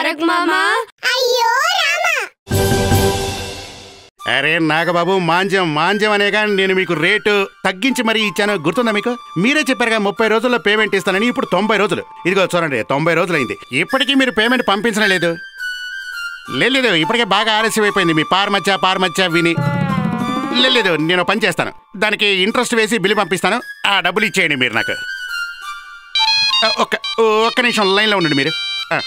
తారక్ మామా అయ్యో రామా అరే నాగబాబు మాంజం మాంజం అనేగా నేను మీకు రేటు తగ్గించి మరీ ఇచ్చాను గుర్తుందా మీకు మీరే చెప్పారుగా ముప్పై రోజుల్లో పేమెంట్ ఇస్తానని ఇప్పుడు తొంభై రోజులు ఇదిగో చూడండి తొంభై రోజులైంది ఇప్పటికీ మీరు పేమెంట్ పంపించడం లేదు లేదు లేదు ఇప్పటికే బాగా ఆలస్యం అయిపోయింది మీ పారమచ్చ పారమచ్చ విని లేదు లేదు నేను పని చేస్తాను దానికి ఇంట్రెస్ట్ వేసి బిల్లు పంపిస్తాను ఆ డబ్బులు ఇచ్చేయండి మీరు నాకు ఆ, ఒక్క ఒక్క నిమిషం లైన్లో ఉండండి మీరు ఆ.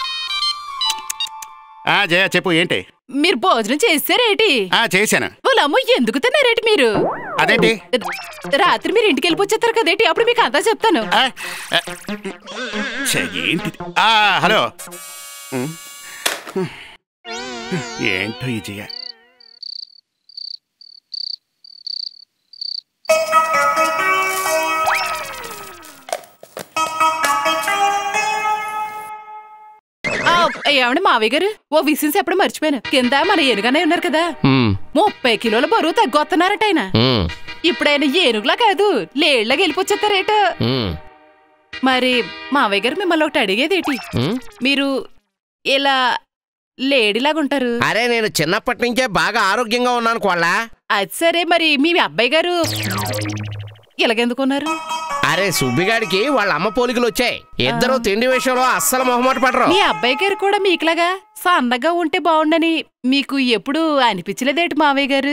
ఆ, జయ చెప్పు ఏంటి మీరు భోజనం చేస్తారేటి ఆ చేశాను వాళ్ళమ్మ ఎందుకు తిన్నారేటి మీరు అదేంటి రాత్రి మీరు ఇంటికి వెళ్ళిపోచ్చేస్తారు కదేటి అప్పుడు మీకు అంతా చెప్తాను ఆ, ఆ, ఛే, ఏంటిది ఆ, హలో ఉమ్. ఏంటో ఈ జయ ఆ, ఏమండి మావయ్య గారు ఓ విషయం చెప్పడం మర్చిపోయాను కింద మన ఏనుగానే ఉన్నారు కదా ఉమ్, ముప్పై కిలోల బరువు తగ్గొస్తున్నారట ఆయన ఉమ్, ఇప్పుడైనా ఏనుగులా కాదు లేళ్లాగా వెళ్ళిపోచ్చేస్తారేట ఉమ్, మరి మావయ్య గారు మిమ్మల్ని ఒకటి అడిగేదేటి ఉమ్. మీరు ఇలా లేడీలాగా ఉంటారు అరే నేను చిన్నప్పటి నుంచే బాగా ఆరోగ్యంగా ఉన్నాను కోళ్ళ అది సరే మరి మీ అబ్బాయి గారు ఇలాగెందుకున్నారు అరే సుబ్బిగాడికి వాళ్ళ అమ్మ పోలికలు వచ్చాయి ఇద్దరు తిండి విషయంలో అస్సలు మొహమాట పడరు మీ అబ్బాయి గారు కూడా మీకులాగా సన్నగా ఉంటే బాగుండని మీకు ఎప్పుడు అనిపించలేదేటి మావయ్య గారు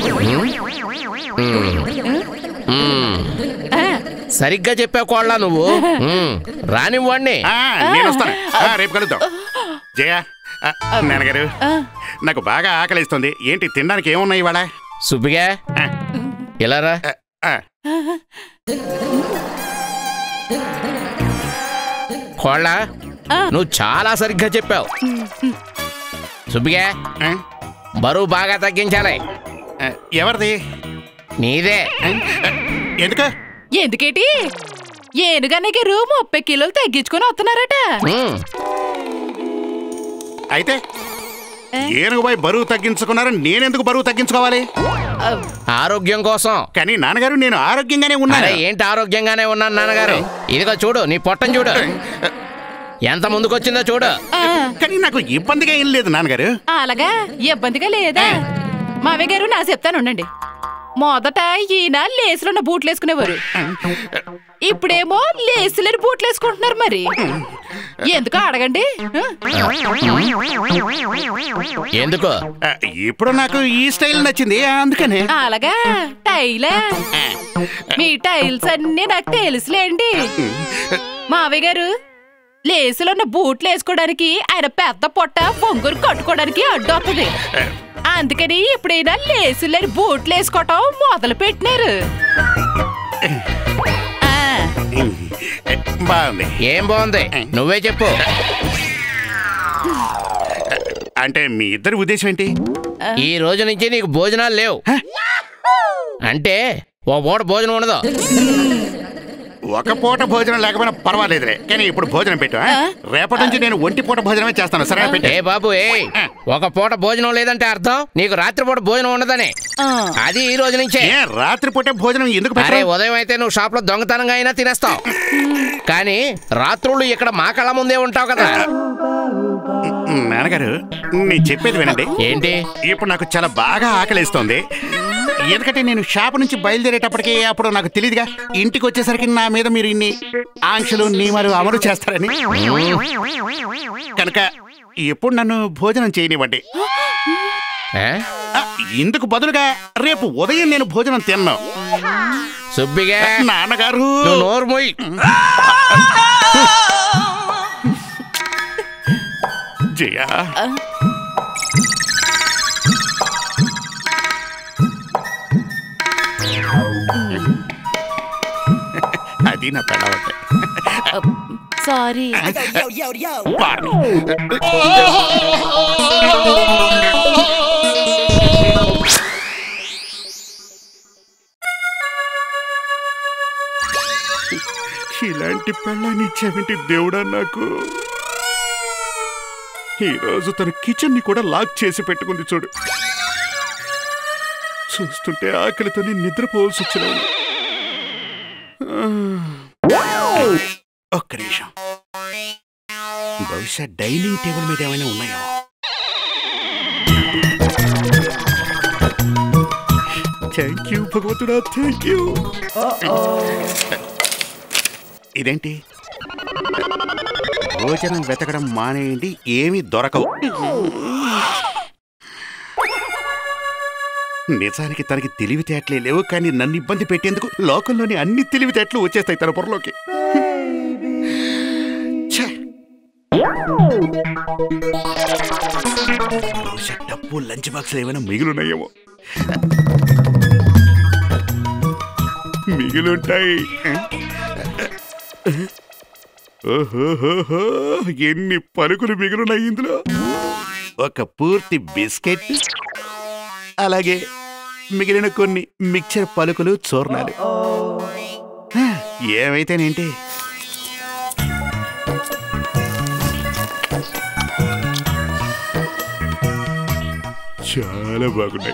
ఉమ్, ఆ, సరిగ్గా చెప్పావు కోళ్ళ నువ్వు ఉమ్, రానివ్వండి ఆ, నేను వస్తాను ఆ, రేపు కలుద్దాం జయ ఆ, నాన్నగారు ఆ, నాకు బాగా ఆకలిస్తుంది ఏంటి తినడానికి ఏమున్నాయి ఇవాళ సుబ్బిగా ఆ, ఇలా రా ఆ, కోళ్ళ ఆ. నువ్వు చాలా సరిగ్గా చెప్పావు సుబ్బిగా ఆ, బరువు బాగా తగ్గించాలి ఆ, ఎవరిది నీదే ఆ, ఎందుకు ఎందుకేటి ఏనుగన్న గారు ముప్పై కిలోలు తగ్గించుకొని వస్తున్నారట ఉమ్, అయితే ఏనుగు పోయి బరువు తగ్గించుకున్నారు నేనెందుకు బరువు తగ్గించుకోవాలి ఆ, ఆరోగ్యం కోసం కానీ నాన్నగారు నేను ఆరోగ్యంగానే అరే ఉన్నాను ఏంటి ఆరోగ్యంగానే ఉన్నాను నాన్నగారు ఇదిగో చూడు నీ పొట్టం చూడు ఎంత ముందుకొచ్చిందో చూడు ఆ, కానీ నాకు ఇబ్బందిగా ఏం లేదు నాన్నగారు అలాగా ఇబ్బందిగా లేదా మావయ్య గారు నా చెప్తాను ఉండండి మొదట ఈయన లేసులున్న బూట్లు వేసుకునేవారు ఇప్పుడేమో లేసులేని బూట్లు వేసుకుంటున్నారు మరి ఎందుకు అడగండి ఎందుకు ఆ, ఇప్పుడు నాకు ఈ స్టైల్ నచ్చింది అందుకనే అలాగా టైలా మీ టైల్స్ అన్నీ నాకు తెలుసులేండి మావయ్య గారు లేసులో ఉన్న బూట్లు వేసుకోవడానికి ఆయన పెద్ద పొట్ట పొంగురు కట్టుకోవడానికి అడ్డొస్తుంది అందుకని ఎప్పుడైనా లేసులు లేని బూట్లు వేసుకోవటం మొదలు పెట్టినారు ఆ, బాగుంది ఏం బాగుంది నువ్వే చెప్పు అంటే మీ ఇద్దరి ఉద్దేశం ఏంటి ఈ రోజు నుంచి నీకు భోజనాలు లేవు అంటే ఓ పూట భోజనం ఉండదు ఒక పూట భోజనం లేకపోయినా పర్వాలేదులే కానీ ఇప్పుడు భోజనం పెట్టు ఆ? రేపటి నుంచి నేను ఒంటి పూట భోజనమే చేస్తాను సరే పెట్టు ఏ బాబు ఏ ఒక పూట భోజనం లేదంటే అర్థం నీకు రాత్రిపూట భోజనం ఉండదని ఆ. అది ఈ రోజు నుంచే ఏ రాత్రి పూట భోజనం ఎందుకు అరే పెట్టరు ఉదయం అయితే నువ్వు షాప్ లో దొంగతనంగా అయినా తినేస్తావు కానీ రాత్రుళ్ళు ఇక్కడ మా కళ్ళ ముందే ఉంటావు కదా నాన్నగారు నేను చెప్పేది వినండి ఏంటి ఇప్పుడు నాకు చాలా బాగా ఆకలిస్తోంది ఎందుకంటే నేను షాప్ నుంచి బయలుదేరేటప్పటికి అప్పుడు నాకు తెలియదుగా ఇంటికి వచ్చేసరికి నా మీద మీరు ఇన్ని ఆంక్షలు నియమాలు అమలు చేస్తారని కనుక ఎప్పుడు నన్ను భోజనం చేయనివ్వండి ఏ? ఆ, ఇందుకు బదులుగా రేపు ఉదయం నేను భోజనం తిన్నాను సుబ్బిగా నాన్నగారు నువ్వు నోరు మొయ్ జయ అది నా పెళ్ళవంటే సారీ వారిని. ఇలాంటి పెళ్ళాన్ని ఇచ్చావేంటి దేవుడా నాకు ఈరోజు తన కిచెన్ ని కూడా లాక్ చేసి పెట్టుకుంది చూడు చూస్తుంటే ఆకలితోనే నిద్రపోవాల్సి వచ్చిన ఒక్క నిమిషం బౌ, బహుశా డైనింగ్ టేబుల్ మీద ఏమైనా ఉన్నాయో థ్యాంక్ యూ భగవంతుడా థ్యాంక్ యూ ఇదేంటి భోజనం వెతకడం మానేయండి ఏమీ దొరకవు నిజానికి తనకి తెలివితేటలే లేవు కానీ నన్ను ఇబ్బంది పెట్టేందుకు లోకంలోని అన్ని తెలివితేటలు వచ్చేస్తాయి తన పొరలోకి ఛే! బహుశా డబ్బు లంచ్ బాక్స్ ఏమైనా మిగిలినాయేమో మిగిలుంటాయి ఓహోహోహో, ఎన్ని పలుకులు మిగులున్నాయి ఇందులో ఒక పూర్తి బిస్కెట్ అలాగే మిగిలిన కొన్ని మిక్చర్ పలుకులు చూర్ణాలు హ, ఏమైతేనేంటి చాలా బాగున్నాయి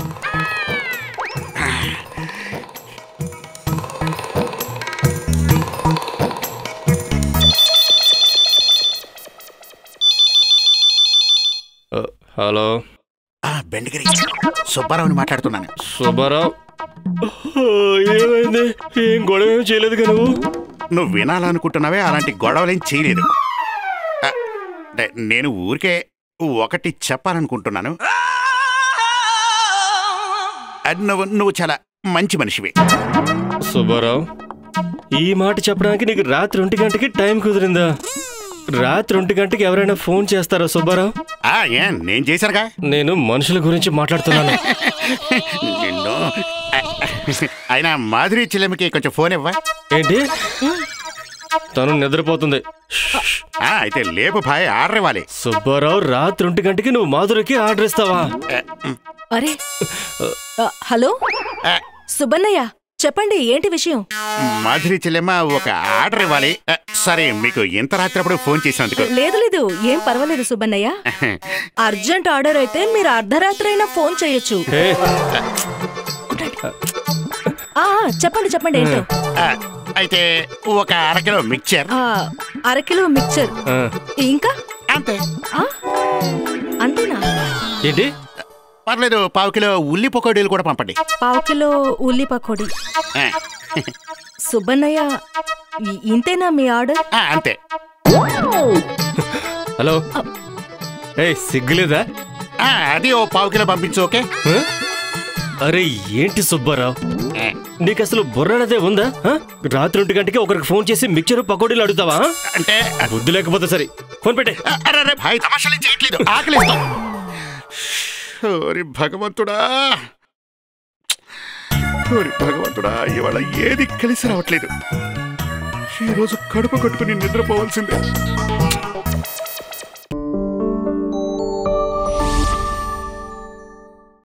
హలో ఆ, బెండగిరి సుబ్బారావుని మాట్లాడుతున్నాను సుబ్బారావు ఏమైంది ఏం గొడవ ఏం చేయలేదు కదా నువ్వు నువ్వు వినాలనుకుంటున్నావే అలాంటి గొడవలేం చేయలేదు ఆ, నే- నేను ఊరికే ఒకటి చెప్పాలనుకుంటున్నాను అది నువ్వు నువ్వు చాలా మంచి మనిషివి సుబ్బారావు ఈ మాట చెప్పడానికి నీకు రాత్రి ఒంటి గంటకి టైం కుదిరిందా రాత్రి ఒంటి గంటకి ఎవరైనా ఫోన్ చేస్తారా సుబ్బారావు ఆ ఏం నేను చేశానుగా నేను మనుషుల గురించి మాట్లాడుతున్నాను నిన్ను ఆ, అయినా మాధురి చెల్లెమ్మకి కొంచెం ఫోన్ ఇవ్వా ఏంటి తను నిద్రపోతుంది ఆ, అయితే లేపు భాయ్ ఆర్డర్ ఇవ్వాలి సుబ్బారావు రాత్రి ఒంటి గంటకి నువ్వు మాధురికి ఆర్డర్ ఇస్తావా ఆ, ఉమ్, అరే ఆ, హలో ఆ, సుబ్బన్నయ్య చెప్పండి ఏంటి విషయం మాధురి చెల్లెమ్మ ఒక ఆర్డర్ ఇవ్వాలి ఆ, సరే మీకు ఇంత రాత్రి ఫోన్ చేసినందుకు లేదు లేదు ఏం పర్వాలేదు సుబ్బన్నయ్య అర్జెంట్ ఆర్డర్ అయితే మీరు అర్ధరాత్రి అయినా ఫోన్ చేయొచ్చు ఏ, ఆ ఆ, చెప్పండి చెప్పండి ఏంటో ఆ, అయితే ఒక అరకిలో మిక్చర్ ఆ, అరకిలో మిక్చర్ ఆ, ఇంకా అంతే ఆ, అంతేనా ఏంటి పర్లేదు పావు కిలో ఉల్లి పకోడీలు కూడా పంపండి పావు కిలో ఉల్లి పకోడి ఆ, సుబ్బన్నయ్య ఇ- ఇంతేనా మీ ఆర్డర్ ఆ, అంతే హలో ఏ సిగ్గులేదా ఆ, అది ఓ పావు కిలో పంపించు ఓకే ఆ? అరే ఏంటి సుబ్బారావు ఆ, నీకు అసలు బుర్రనదే ఉందా ఆ? రాత్రి ఒంటి గంటకి ఒకరికి ఫోన్ చేసి మిక్చర్ పకోడీలు అడుగుతావా ఆ? అంటే బుద్ధి లేకపోతే సరే ఫోన్ పెట్టే ఆ, అరే, అరే, భాయ్ తమాషాలు చేయట్లేదు ఆకలిస్తాం ఓరి భగవంతుడా ఓరి భగవంతుడా ఇవాళ ఏది కలిసి రావట్లేదు ఈరోజు కడుపు కట్టుకుని నిద్రపోవాల్సిందే